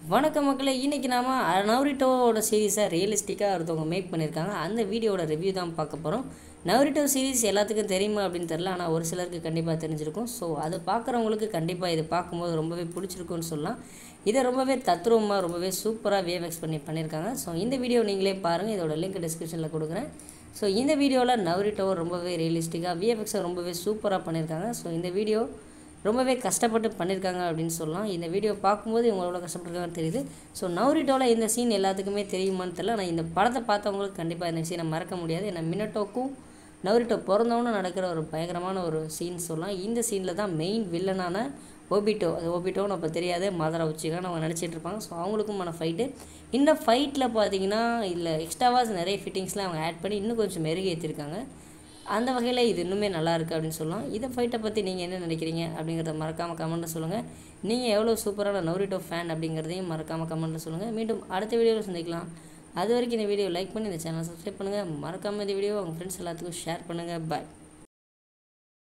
வணக்கம் மக்களே இன்றைக்கி நாம் நவரிட்டோவோட சீரீஸை ரியலிஸ்டிக்காக ஒருத்தவங்க மேக் பண்ணியிருக்காங்க அந்த வீடியோட ரிவ்யூ தான் பார்க்க போகிறோம் நவரிட்டோ சீரீஸ் எல்லாத்துக்கும் தெரியுமா அப்படின்னு தெரில ஆனால் ஒரு சிலருக்கு கண்டிப்பாக தெரிஞ்சிருக்கும் ஸோ அதை பார்க்குறவங்களுக்கு கண்டிப்பாக இது பார்க்கும்போது ரொம்பவே பிடிச்சிருக்குன்னு சொல்லலாம் இதை ரொம்பவே தத்ரூபமாக ரொம்பவே சூப்பராக வேவெக்ஸ் பண்ணி பண்ணியிருக்காங்க ஸோ இந்த வீடியோ நீங்களே பாருங்கள் இதோட லிங்க் டிஸ்கிரிப்ஷனில் கொடுக்குறேன் ஸோ இந்த வீடியோவில் நவரிட்டோவை ரொம்பவே ரியலிஸ்டிக்காக விஎஃப்எக்ஸை ரொம்பவே சூப்பராக பண்ணியிருக்காங்க ஸோ இந்த வீடியோ ரொம்பவே கஷ்டப்பட்டு பண்ணியிருக்காங்க அப்படின்னு சொல்லலாம் இந்த வீடியோ பார்க்கும்போது இவங்க எவ்வளோ கஷ்டப்பட்டுருக்காங்கன்னு தெரியுது ஸோ நவரிட்டோவில் இந்த சீன் எல்லாத்துக்குமே தெரியுமான்னு தெரியல ஆனால் இந்த படத்தை பார்த்தவங்களுக்கு கண்டிப்பாக இந்த சீனை மறக்க முடியாது ஏன்னா மினட்டோக்கும் நவரிட்டோ பிறந்தவொன்னு நடக்கிற ஒரு பயங்கரமான ஒரு சீன் சொல்லலாம் இந்த சீனில் தான் மெயின் வில்லனான ஓபிட்டோ அது ஓபிட்டோன்னு அப்போ தெரியாது மதுரை உச்சிகான்னு அவங்க நினச்சிட்டு இருப்பாங்க ஸோ அவங்களுக்குமான ஃபைட்டு இந்த ஃபைட்டில் பார்த்தீங்கன்னா இல்லை எக்ஸ்ட்ராவாக நிறைய ஃபிட்டிங்ஸ்லாம் அவங்க ஆட் பண்ணி இன்னும் கொஞ்சம் மெருகேற்றிருக்காங்க அந்த வகையில் இது இன்னுமே நல்லா இருக்குது அப்படின்னு சொல்லலாம் இதை ஃபைட்டை பற்றி நீங்கள் என்ன நினைக்கிறீங்க அப்படிங்கிறத மறக்காமல் கமெண்ட்டில் சொல்லுங்கள் நீங்கள் எவ்வளோ சூப்பரான நவரிட்டோ ஃபேன் அப்படிங்கிறதையும் மறக்காமல் கமெண்ட்டில் சொல்லுங்கள் மீண்டும் அடுத்த வீடியோவில் சந்திக்கலாம் அது வரைக்கும் இந்த வீடியோ லைக் பண்ணி இந்த சேனலை சப்ஸ்கிரைப் பண்ணுங்கள் மறக்காமல் இந்த வீடியோ உங்கள் ஃப்ரெண்ட்ஸ் எல்லாத்துக்கும் ஷேர் பண்ணுங்கள் பாய்